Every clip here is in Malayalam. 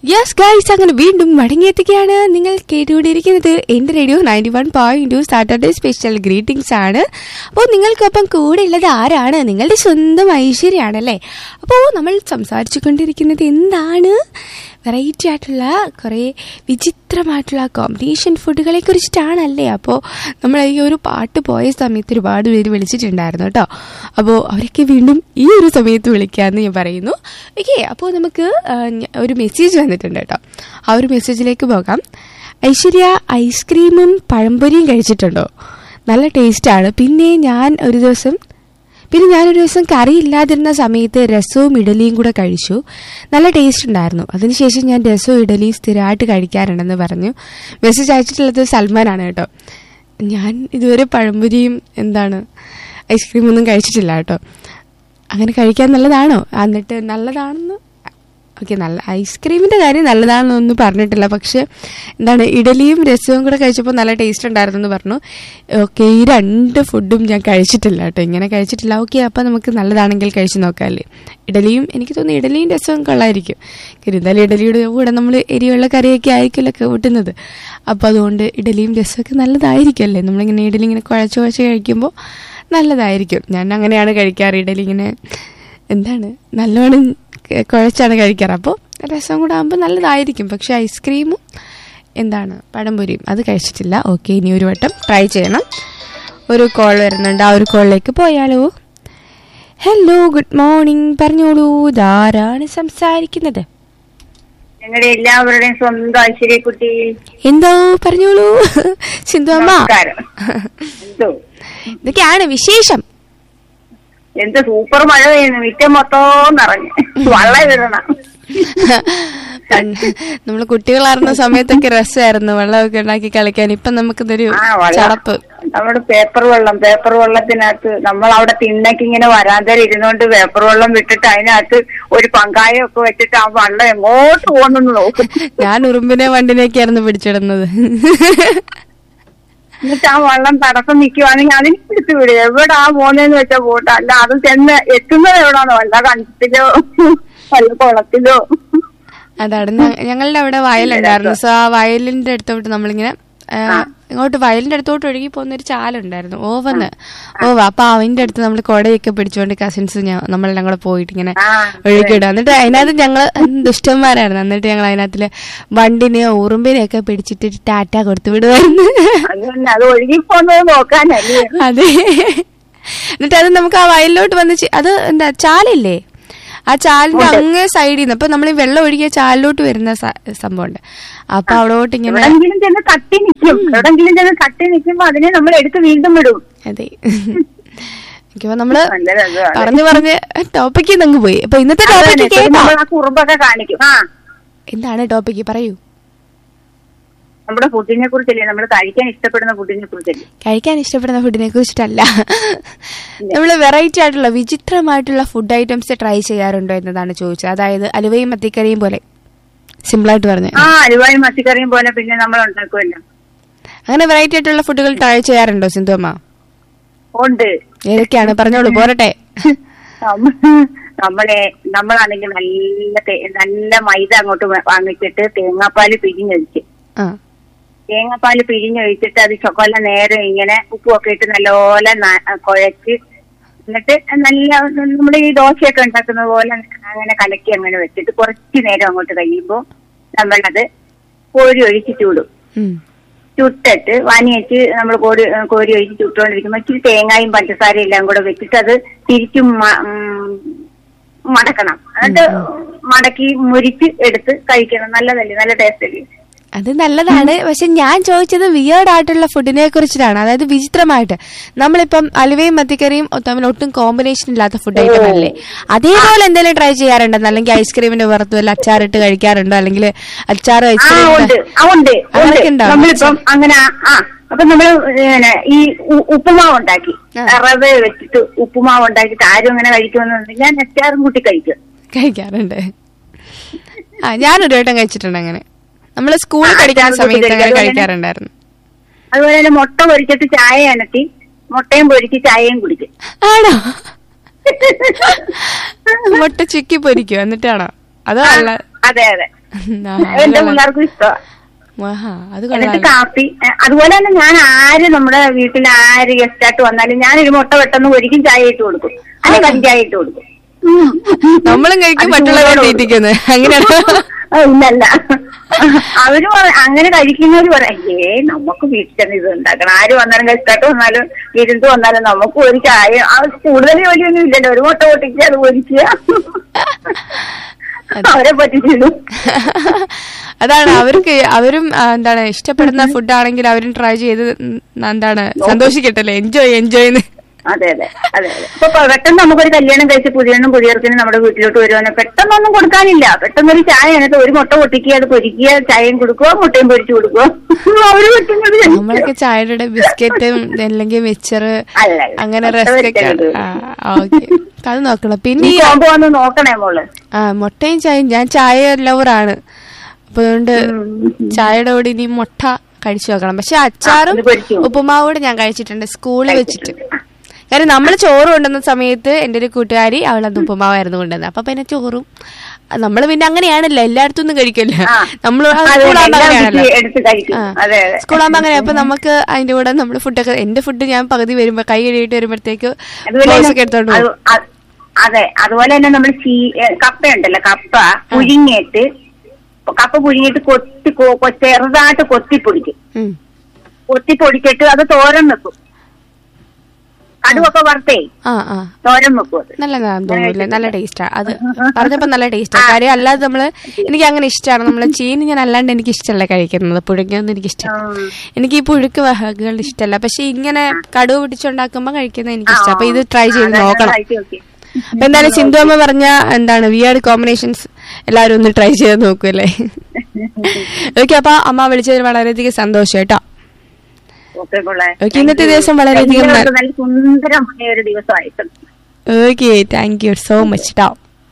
യെസ് ഗൈസ് അങ്ങനെ വീണ്ടും മടങ്ങിയെത്തുകയാണ് നിങ്ങൾ കേട്ടുകൊണ്ടിരിക്കുന്നത് എന്റെ radio ninety one point Saturday special greetings ആണ് അപ്പോൾ നിങ്ങൾക്കൊപ്പം കൂടെ ഉള്ളത് ആരാണ് നിങ്ങളുടെ സ്വന്തം ഐശ്വര്യാണല്ലേ അപ്പോൾ നമ്മൾ സംസാരിച്ചു കൊണ്ടിരിക്കുന്നത് എന്താണ് വെറൈറ്റി ആയിട്ടുള്ള കുറേ വിചിത്രമായിട്ടുള്ള കോമ്പിനേഷൻ ഫുഡുകളെ കുറിച്ചിട്ടാണല്ലേ അപ്പോൾ നമ്മൾ ഈ ഒരു പാട്ട് പോയ സമയത്ത് ഒരുപാട് പേര് വിളിച്ചിട്ടുണ്ടായിരുന്നു കേട്ടോ അപ്പോൾ അവരൊക്കെ വീണ്ടും ഈ ഒരു സമയത്ത് വിളിക്കാമെന്ന് ഞാൻ പറയുന്നു ഓക്കെ അപ്പോൾ നമുക്ക് ആ, ഞ- ഒരു മെസ്സേജ് വന്നിട്ടുണ്ട് കേട്ടോ ആ ഒരു മെസ്സേജിലേക്ക് പോകാം ഐശ്വര്യ ഐസ്ക്രീമും പഴംപൊരിയും കഴിച്ചിട്ടുണ്ടോ നല്ല ടേസ്റ്റാണ് പിന്നെ ഞാൻ ഒരു ദിവസം പിന്നെ ഞാനൊരു ദിവസം കറി ഇല്ലാതിരുന്ന സമയത്ത് രസവും ഇഡലിയും കൂടെ കഴിച്ചു നല്ല ടേസ്റ്റ് ഉണ്ടായിരുന്നു അതിനുശേഷം ഞാൻ രസവും ഇഡലിയും സ്ഥിരമായിട്ട് കഴിക്കാറുണ്ടെന്ന് പറഞ്ഞു മെസ്സേജ് അയച്ചിട്ടുള്ളത് സൽമാനാണ് കേട്ടോ ഞാൻ ഇതുവരെ പഴംപൊരിയും എന്താണ് ഐസ്ക്രീം ഒന്നും കഴിച്ചിട്ടില്ല കേട്ടോ അങ്ങനെ കഴിക്കാൻ നല്ലതാണോ എന്നിട്ട് നല്ലതാണെന്ന് ഓക്കെ നല്ല ഐസ്ക്രീമിൻ്റെ കാര്യം നല്ലതാണെന്നൊന്നും പറഞ്ഞിട്ടില്ല പക്ഷെ എന്താണ് ഇഡലിയും രസവും കൂടെ കഴിച്ചപ്പോൾ നല്ല ടേസ്റ്റ് ഉണ്ടായിരുന്നു എന്ന് പറഞ്ഞു ഓക്കെ ഈ രണ്ട് ഫുഡും ഞാൻ കഴിച്ചിട്ടില്ല കേട്ടോ ഇങ്ങനെ കഴിച്ചിട്ടില്ല ഓക്കെ അപ്പോൾ നമുക്ക് നല്ലതാണെങ്കിൽ കഴിച്ച് നോക്കാമല്ലേ ഇഡലിയും എനിക്ക് തോന്നുന്നു ഇഡലിയും രസവും കൊള്ളായിരിക്കും കാര്യം എന്തായാലും ഇഡലിയുടെ കൂടെ നമ്മൾ എരിയുള്ള കറിയൊക്കെ ആയിരിക്കുമല്ലോ കൂട്ടുന്നത് അപ്പോൾ അതുകൊണ്ട് ഇഡലിയും രസമൊക്കെ നല്ലതായിരിക്കും അല്ലേ നമ്മളിങ്ങനെ ഇഡലി ഇങ്ങനെ കുഴച്ച് കുഴച്ച് കഴിക്കുമ്പോൾ നല്ലതായിരിക്കും ഞാൻ അങ്ങനെയാണ് കഴിക്കാറ് ഇഡലി ഇങ്ങനെ എന്താണ് നല്ലോണം ക- കുഴച്ചാണ് കഴിക്കാറ് അപ്പോൾ രസം കൂടെ ആകുമ്പോൾ നല്ലതായിരിക്കും പക്ഷെ ഐസ്ക്രീമും എന്താണ് പഴംപൊരിയും അത് കഴിച്ചിട്ടില്ല ഓക്കെ ഇനി ഒരു വട്ടം ട്രൈ ചെയ്യണം ഒരു കോൾ വരുന്നുണ്ട് ആ ഒരു കോളിലേക്ക് പോയാലോ ഹലോ ഗുഡ് മോർണിംഗ് പറഞ്ഞോളൂ ഇതാരാണ് സംസാരിക്കുന്നത് ഞങ്ങളുടെ എല്ലാവരുടെയും സ്വന്തം ഐശ്വര്യക്കുട്ടി എന്തോ പറഞ്ഞോളൂ സിന്ധു അമ്മ നമസ്കാരം എന്തോ ഇതൊക്കെയാണ് വിശേഷം എന്ത് സൂപ്പർ മഴ പെയ്യുന്നു മിറ്റം മൊത്തം നിറഞ്ഞ് വള്ളം വിടണം നമ്മൾ കുട്ടികളായിരുന്ന സമയത്തൊക്കെ രസമായിരുന്നു വെള്ളമൊക്കെ ഉണ്ടാക്കി കളിക്കാൻ ഇപ്പൊ നമുക്കിതൊരു ആ വെള്ളം ചടപ്പ് നമ്മുടെ പേപ്പർ വെള്ളം പേപ്പർ വെള്ളത്തിനകത്ത് നമ്മൾ അവിടെ തിണ്ണയ്ക്ക് ഇങ്ങനെ വരാന്തരം ഇരുന്നോണ്ട് പേപ്പർ വെള്ളം വിട്ടിട്ട് അതിനകത്ത് ഒരു പങ്കായം ഒക്കെ വെച്ചിട്ട് ആ വെള്ളം എങ്ങോട്ട് പോകുന്നെന്ന് നോക്കും ഞാൻ ഉറുമ്പിനെ വണ്ടിനെയൊക്കെയായിരുന്നു പിടിച്ചിടുന്നത് എന്നിട്ട് ആ വെള്ളം തടസ്സം നിൽക്കുവാണെങ്കിൽ അതിനെ പിടിച്ചു വിടുക എവിടാ പോന്നേന്ന് വെച്ചാ പോട്ടെ അല്ല അത് ചെന്ന് എത്തുന്നത് എവിടാണോ വല്ല കണ്ടത്തിലോ വല്ല കുളത്തിലോ അതാണ് ഞ- ഞങ്ങളുടെ അവിടെ വയലുണ്ടായിരുന്നു സോ ആ വയലിന്റെ അടുത്തോട്ട് നമ്മളിങ്ങനെ ആ, ഇങ്ങോട്ട് വയലിന്റെ അടുത്തോട്ട് ഒഴുകി പോകുന്ന ഒരു ചാലുണ്ടായിരുന്നു ഓവന്ന് ഓവ അപ്പൊ അവന്റെ അടുത്ത് നമ്മൾ കൊടയൊക്കെ പിടിച്ചുകൊണ്ട് കസിൻസ് നമ്മളെല്ലാം കൂടെ പോയിട്ട് ഇങ്ങനെ ആ, ഒഴുകിയിടും എന്നിട്ട് അതിനകത്ത് ഞങ്ങള് ദുഷ്ടന്മാരായിരുന്നു എന്നിട്ട് ഞങ്ങൾ അതിനകത്തില് വണ്ടിനെയോ ഉറുമ്പിനെയോ ഒക്കെ പിടിച്ചിട്ട് ടാറ്റ കൊടുത്തു വിടുമായിരുന്നു അത് തന്നെ അത് ഒഴുകി പോകുന്നത് നോക്കാനല്ലേ അതെ എന്നിട്ട് അത് നമുക്ക് ആ വയലിലോട്ട് വന്ന് ചെ- അത് എന്താ ചാലില്ലേ ആ ചാലിന്റെ അങ്ങേ സൈഡിൽ നിന്ന് അപ്പൊ നമ്മൾ ഈ വെള്ളം ഒഴുകിയ ചാലിലോട്ട് വരുന്ന സ- സംഭവമുണ്ട് അപ്പൊ അവിടോട്ട് ഇങ്ങനെ എവിടെങ്കിലും ചെന്ന് തട്ടി നിൽക്കും എവിടെങ്കിലും ചെന്ന് തട്ടി നിൽക്കുമ്പോ അതിനെ നമ്മൾ എടുത്ത് വീണ്ടും വിടും അതെ എനിക്കോ നമ്മള് നല്ല രസമാണ്. പറഞ്ഞു പറഞ്ഞ് ടോപ്പിക്ക് അങ്ങ് പോയി അപ്പൊ ഇന്നത്തെ അത് ടോപ്പിക്ക് തന്നെ, പിന്നെ കേട്ടോ നമ്മൾ ആ കുറുമ്പൊക്കെ കാണിക്കും ആ എന്താണ് ടോപ്പിക്ക് പറയൂ നമ്മുടെ ഫുഡിനെ കുറിച്ചല്ലേ നമ്മൾ കഴിക്കാൻ ഇഷ്ടപ്പെടുന്ന ഫുഡിനെ കുറിച്ചല്ലേ കഴിക്കാൻ ഇഷ്ടപ്പെടുന്ന ഫുഡിനെ കുറിച്ചിട്ടല്ല നമ്മൾ വെറൈറ്റി ആയിട്ടുള്ള വിചിത്രമായിട്ടുള്ള ഫുഡ് ഐറ്റംസ് ട്രൈ ചെയ്യാറുണ്ടോ എന്നതാണ് ചോദിച്ചത് അതായത് അലുവയും മത്തിക്കറിയും പോലെ സിമ്പിൾ ആയിട്ട് പറഞ്ഞു ആ അലുവായും മത്തിക്കറിയും പോലെ പിന്നെ നമ്മൾ ഉണ്ടാക്കുമല്ലോ അങ്ങനെ വെറൈറ്റി ആയിട്ടുള്ള ഫുഡുകൾ ട്രൈ ചെയ്യാറുണ്ടോ സിന്ധുമ്മ ഉണ്ട് ഏതൊക്കെയാണ് പറഞ്ഞോളൂ പോരട്ടെ നമ്മ- നമ്മളെ നമ്മളാണെങ്കിൽ നല്ല തേ- നല്ല മൈദ അങ്ങോട്ട് വാ- വാങ്ങിച്ചിട്ട് തേങ്ങാപ്പാല് പിഴിഞ്ഞൊഴിച്ച് ആ തേങ്ങാപ്പാല് പിഴിഞ്ഞൊഴിച്ചിട്ട് അത് ചൊക്കൊല്ല നേരെ ഇങ്ങനെ ഉപ്പുമൊക്കെ ഇട്ട് നല്ലപോലെ ന- കുഴച്ച് എന്നിട്ട് നല്ല നമ്മുടെ ഈ ദോശയൊക്കെ ഉണ്ടാക്കുന്ന പോലെ അങ്ങനെ കലക്കി അങ്ങനെ വെച്ചിട്ട് കുറച്ച് നേരം അങ്ങോട്ട് കഴിയുമ്പോൾ നമ്മളത് കോരി ഒഴിച്ച് ചൂടും ഉം. ചുട്ടിട്ട് വാനി വെച്ച് നമ്മൾ കോരി കോരി ഒഴിച്ച് ചുട്ടുകൊണ്ടിരിക്കുമ്പോൾ ഇച്ചിരി തേങ്ങായും പഞ്ചസാരയും എല്ലാം കൂടെ വെച്ചിട്ട് അത് തിരിച്ചും മ- ഉം, മടക്കണം എന്നിട്ട് മടക്കി മുരിച്ച് എടുത്ത് കഴിക്കണം നല്ലതല്ലേ നല്ല ടേസ്റ്റ് അല്ലേ അത് നല്ലതാണ് പക്ഷെ ഞാൻ ചോദിച്ചത് വിയേർഡ് ആയിട്ടുള്ള ഫുഡിനെ കുറിച്ചിട്ടാണ് അതായത് വിചിത്രമായിട്ട് നമ്മളിപ്പം അലുവയും മത്തിക്കറിയും തമ്മിൽ ഒട്ടും കോമ്പിനേഷൻ ഇല്ലാത്ത ഫുഡ് ഐറ്റം അല്ലേ അതേപോലെ എന്തെങ്കിലും ട്രൈ ചെയ്യാറുണ്ടോ അല്ലെങ്കിൽ ഐസ്ക്രീമിന്റെ പുറത്ത് വല്ല അച്ചാറിട്ട് കഴിക്കാറുണ്ടോ അല്ലെങ്കിൽ അച്ചാർ ആ ഐസ്ക്രീം ഉണ്ട് ആ ഉണ്ട് ഉണ്ട് അങ്ങനെയൊക്കെ ഉണ്ടോ? നമ്മളിപ്പം അങ്ങനെ ആ- ആ അപ്പൊ നമ്മള് ഇങ്ങനെ ഈ ഉ- ഉപ്പുമാവ് ഉണ്ടാക്കി ആ. റവ വെച്ചിട്ട് ഉപ്പുമാവ് ഉണ്ടാക്കിയിട്ട് ആരും അങ്ങനെ കഴിക്കുമെന്ന് ഞാൻ അച്ചാറും കൂട്ടി കഴിക്കും കഴിക്കാറുണ്ട് ആ ഞാനൊരു വട്ടം കഴിച്ചിട്ടുണ്ട് അങ്ങനെ നമ്മൾ സ്കൂളിൽ ആ, പഠിക്കുന്ന അച്ചാർ സമയത്ത് കൂട്ടി അങ്ങനെ കഴിക്കും. കഴിക്കാറുണ്ടായിരുന്നു അതുപോലെ തന്നെ മുട്ട പൊരിച്ചിട്ട് ചായ അനത്തി മുട്ടയും പൊരിച്ച് ചായയും കുടിക്കും ആണോ മുട്ട ചിക്കി പൊരിക്കും എന്നിട്ടാണോ അതോ അല്ല അതെ അതെ ആ, എന്റെ അത് കൊള്ളാം. പിള്ളേർക്കും ഇഷ്ടമാണ് ആഹാ, അത് എന്നിട്ട് കൊള്ളാം കാപ്പി ഏ, അതുപോലെ തന്നെ ഞാൻ ആര് നമ്മുടെ വീട്ടിൽ ആര് ഗസ്റ്റ് ആയിട്ട് വന്നാലും ഞാനൊരു മുട്ട പെട്ടെന്ന് ഒരിക്കും ചായ ഇട്ട് കൊടുക്കും അല്ലെ കഞ്ചായ ഇട്ട് കൊടുക്കും ഉം. നമ്മളും കഴിക്കും അത് മറ്റുള്ളവരെ ചൂടോടെ തീറ്റിക്കുന്നത് അങ്ങനെയാണ് ആ, ഇല്ലല്ല അവര് പറ- അങ്ങനെ കഴിക്കുന്നവര് പറയാം ഏ നമുക്ക് വീട്ടിൽ തന്നെ ഇത് ഉണ്ടാക്കണം ആര് വന്നാലും ഗസ്റ്റായിട്ട് വന്നാലും വിരുന്ന് വന്നാലും നമുക്ക് ഒരു ചായ ആ കൂടുതൽ ജോലിയൊന്നും ഇല്ലല്ലോ ഒരു മുട്ട പൊട്ടിച്ച് അത് പൊരിക്കുക അവരെ പറ്റിച്ചിടും അതാണ് അവർക്ക് അവരും ആ, എന്താണ് ഇഷ്ടപ്പെടുന്ന ഫുഡ് ആണെങ്കിൽ അവരും ട്രൈ ചെയ്ത് ഉം, എന്താണ് സന്തോഷിക്കട്ടല്ലേ എൻജോയ് എൻജോയ് അതെ അതെ അതെ അതെ അപ്പൊ പ- പെട്ടെന്ന് നമുക്കൊരു കല്യാണം കഴിച്ച് പുതിയണ്ണും പുതിയർക്കിനും നമ്മുടെ വീട്ടിലോട്ട് വരുവാണ് പെട്ടെന്നൊന്നും കൊടുക്കാനില്ല പെട്ടെന്നൊരു ചായ അതിനകത്ത് ഒരു മുട്ട പൊട്ടിക്കുക അത് പൊരിക്കുക ചായയും കൊടുക്കുക മുട്ടയും പൊരിച്ചു കൊടുക്കുക അവര് പറ്റുന്നത് കഴിക്കുക. നമ്മളൊക്കെ ചായയുടെ കൂടെ ബിസ്ക്കറ്റും അല്ലെങ്കിൽ മിച്ചർ അല്ല, അല്ല. അങ്ങനെ മുട്ട റസ്ക് ഒക്കെ പൊരിച്ചത്. ഓക്കെ അത് നോക്കണം പിന്നെ ഈ ഈ കോമ്പോ ഒന്ന് നോക്കണേ മോള് ആ മുട്ടയും ചായയും ഞാൻ ചായ ലവറാണ് അപ്പൊ അതുകൊണ്ട് ചായയുടെ കൂടെ ഇനി മുട്ട കഴിച്ചു നോക്കണം പക്ഷെ അച്ചാറും ഇത് പൊരിച്ചു. ഉപ്പുമാവോട് ഞാൻ കഴിച്ചിട്ടുണ്ട് സ്കൂളിൽ വെച്ചിട്ട് കാര്യം നമ്മൾ ചോറ് കൊണ്ടുവന്ന സമയത്ത് എൻ്റെ ഒരു കൂട്ടുകാരി അവളന്ന് ഉപ്പുമാവായിരുന്നു കൊണ്ടുവന്നത് അപ്പൊ പിന്നെ ചോറും നമ്മൾ പിന്നെ അങ്ങനെയാണല്ലോ എല്ലായിടത്തും ഒന്നും കഴിക്കില്ല ആ. നമ്മൾ അതെ, സ്കൂളാകുമ്പോ എല്ലാം അങ്ങനെയാണല്ലോ കുത്തി എടുത്ത് കഴിക്കും ആ. അതെ അതെ സ്കൂളാകുമ്പോ അങ്ങനെ അപ്പൊ നമുക്ക് അതിന്റെ കൂടെ നമ്മൾ ഫുഡൊക്കെ എന്റെ ഫുഡ് ഞാൻ പകുതി വരുമ്പോ കൈ കഴുകിയിട്ട് വരുമ്പോഴത്തേക്ക് അതുപോലെ ബോക്സ് തന്നെ ഒക്കെ എടുത്തോണ്ട് പോകും അത് അ- അതെ അതുപോലെ തന്നെ നമ്മൾ ചീ ഏ, കപ്പ ഉണ്ടല്ലോ കപ്പ പുഴുങ്ങിയിട്ട് കപ്പ പുഴുങ്ങിയിട്ട് കൊത്തി കൊ- കൊ- ചെറുതായിട്ട് കൊത്തി പൊടിക്കും ഉം. കൊത്തി പൊടിച്ചിട്ട് അത് തോരൻ വെക്കും കടുവൊക്കെ വറുത്തേ ആ ആ തോരൻ വെക്കും അത് നല്ലതാന്ന് തോന്നുന്നില്ല നല്ല ടേസ്റ്റാ അത് പറഞ്ഞപ്പോ നല്ല ടേസ്റ്റാ കാര്യം അല്ലാതെ നമ്മള് എനിക്ക് അങ്ങനെ ഇഷ്ടമാണ് നമ്മള് ചീനി ഞാൻ അല്ലാണ്ട് എനിക്ക് ഇഷ്ടമല്ല കഴിക്കുന്നത് പുഴുക്കൊന്നും എനിക്ക് ഇഷ്ടമല്ല എനിക്ക് ഈ പുഴുക്ക് വകകൾ ഇഷ്ടമല്ല പക്ഷെ ഇങ്ങനെ കടുവ് പിടിച്ചുണ്ടാക്കുമ്പോ കഴിക്കുന്നത് എനിക്ക് ഇഷ്ടം അപ്പൊ ഇത് ട്രൈ ചെയ്ത് നോക്കണം അപ്പൊ എന്തായാലും സിന്ധു അമ്മ പറഞ്ഞ എന്താണ് വിയേർഡ് കോമ്പിനേഷൻസ് എല്ലാവരും ഒന്ന് ട്രൈ ചെയ്ത് നോക്കൂല്ലേ ഓക്കെ അപ്പൊ അമ്മ വിളിച്ചതിൽ വളരെയധികം സന്തോഷം കേട്ടോ ഓക്കെ ഓക്കെ, ഇന്നത്തെ ദിവസം വളരെയധികം ന- നല്ല സുന്ദരമായ ഒരു ദിവസമായിട്ട് okay thank you so much ട്ടോ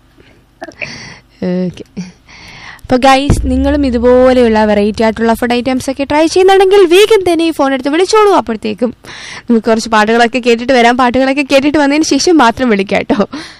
ഓക്കെ അപ്പോൾ ഗൈസ് നിങ്ങളും ഇതുപോലെയുള്ള വെറൈറ്റി ആയിട്ടുള്ള ഫുഡ് ഐറ്റംസ് ഒക്കെ ട്രൈ ചെയ്യുന്നുണ്ടെങ്കിൽ വേഗം തന്നെ ഈ ഫോൺ എടുത്ത് വിളിച്ചോളൂ അപ്പോഴത്തേക്കും നമുക്ക് കുറച്ച് പാട്ടുകളൊക്കെ കേട്ടിട്ട് വരാം പാട്ടുകളൊക്കെ കേട്ടിട്ട് വന്നതിന് ശേഷം മാത്രം വിളിക്കാം കേട്ടോ